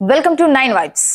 welcome to nine vibes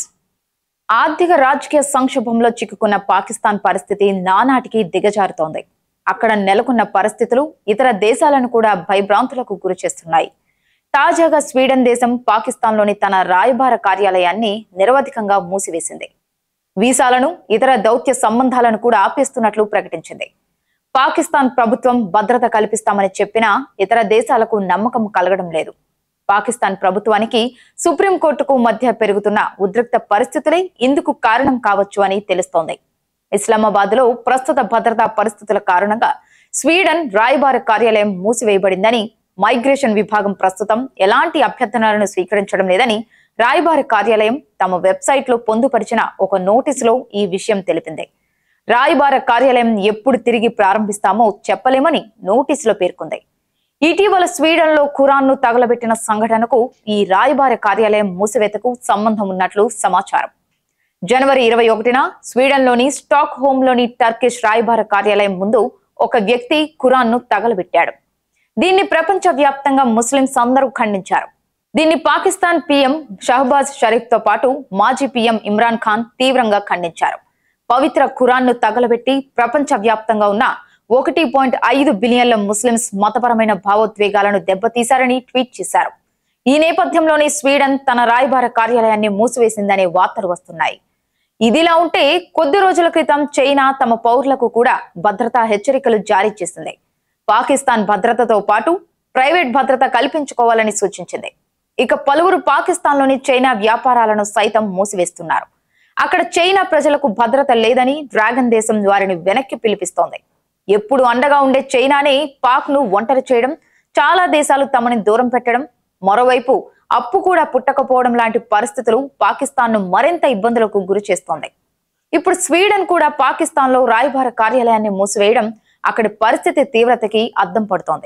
ఆర్థిక రాజకీయ సంక్షోభంలో చిక్కుకున్న పాకిస్తాన్ పరిస్థితి నానాటికి దిగజారుతోంది అక్కడ నెలకొన్న పరిస్థితులు ఇతర దేశాలను కూడా భయభ్రాంతులకు గురి చేస్తున్నాయి తాజాగా స్వీడన్ దేశం పాకిస్తాన్లోని తన రాయబార కార్యాలయాన్ని నిరవధికంగా మూసివేసింది వీసాలను ఇతర దౌత్య సంబంధాలను కూడా ఆపేస్తున్నట్లు ప్రకటించింది పాకిస్తాన్ ప్రభుత్వం భద్రత కల్పిస్తామని చెప్పినా ఇతర దేశాలకు నమ్మకం కలగడం లేదు పాకిస్తాన్ ప్రభుత్వానికి సుప్రీంకోర్టుకు మధ్య పెరుగుతున్న ఉద్రిక్త పరిస్థితులే ఇందుకు కారణం కావచ్చు అని తెలుస్తోంది ఇస్లామాబాద్ లో ప్రస్తుత భద్రతా పరిస్థితుల కారణంగా స్వీడన్ రాయబార కార్యాలయం మూసివేయబడిందని మైగ్రేషన్ విభాగం ప్రస్తుతం ఎలాంటి అభ్యర్థనలను స్వీకరించడం లేదని రాయబార కార్యాలయం తమ వెబ్సైట్ లో పొందుపరిచిన ఒక నోటీసులో ఈ విషయం తెలిపింది రాయబార కార్యాలయం ఎప్పుడు తిరిగి ప్రారంభిస్తామో చెప్పలేమని నోటీసులో పేర్కొంది ఇటీవల స్వీడన్ లో ఖురాన్ను తగలబెట్టిన సంఘటనకు ఈ రాయబార కార్యాలయం మూసివేతకు సంబంధం ఉన్నట్లు సమాచారం జనవరి ఇరవై ఒకటిన స్వీడన్లోని స్టాక్ హోమ్లోని టర్కిష్ రాయబార కార్యాలయం ముందు ఒక వ్యక్తి ఖురాన్ను తగలబెట్టాడు దీన్ని ప్రపంచ వ్యాప్తంగా ముస్లింస్ అందరూ ఖండించారు దీన్ని పాకిస్తాన్ పీఎం షహబాజ్ షరీఫ్ తో పాటు మాజీ పీఎం ఇమ్రాన్ ఖాన్ తీవ్రంగా ఖండించారు పవిత్ర ఖురాన్ను తగలబెట్టి ప్రపంచ వ్యాప్తంగా ఉన్న ఒకటి పాయింట్ ఐదు బిలియన్ల ముస్లింస్ మతపరమైన భావోద్వేగాలను దెబ్బతీశారని ట్వీట్ చేశారు ఈ నేపథ్యంలోనే స్వీడన్ తన రాయబార కార్యాలయాన్ని మూసివేసిందనే వార్తలు వస్తున్నాయి ఇదిలా ఉంటే కొద్ది రోజుల క్రితం చైనా తమ పౌరులకు కూడా భద్రతా హెచ్చరికలు జారీ చేసింది పాకిస్తాన్ భద్రతతో పాటు ప్రైవేట్ భద్రత కల్పించుకోవాలని సూచించింది ఇక పలువురు పాకిస్తాన్లోని చైనా వ్యాపారాలను సైతం మూసివేస్తున్నారు అక్కడ చైనా ప్రజలకు భద్రత లేదని డ్రాగన్ దేశం వారిని వెనక్కి పిలిపిస్తోంది ఎప్పుడు అండగా ఉండే చైనానే పాక్ ను ఒంటరి చేయడం చాలా దేశాలు తమని దూరం పెట్టడం మరోవైపు అప్పు కూడా పుట్టకపోవడం లాంటి పరిస్థితులు పాకిస్తాన్ ను మరింత ఇబ్బందులకు గురి చేస్తోంది ఇప్పుడు స్వీడన్ కూడా పాకిస్తాన్ లో రాయబార కార్యాలయాన్ని మూసివేయడం అక్కడి పరిస్థితి తీవ్రతకి అద్దం పడుతోంది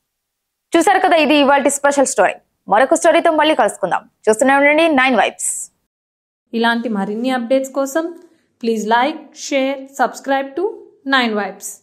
చూసారు కదా ఇది ఇవాళ స్పెషల్ స్టోరీ మరొక స్టోరీతో మళ్ళీ కలుసుకుందాం చూస్తూనే ఉండండి నైన్ వైబ్స్ ఇలాంటి మరిన్ని అప్డేట్స్ కోసం please like share subscribe to nine vibes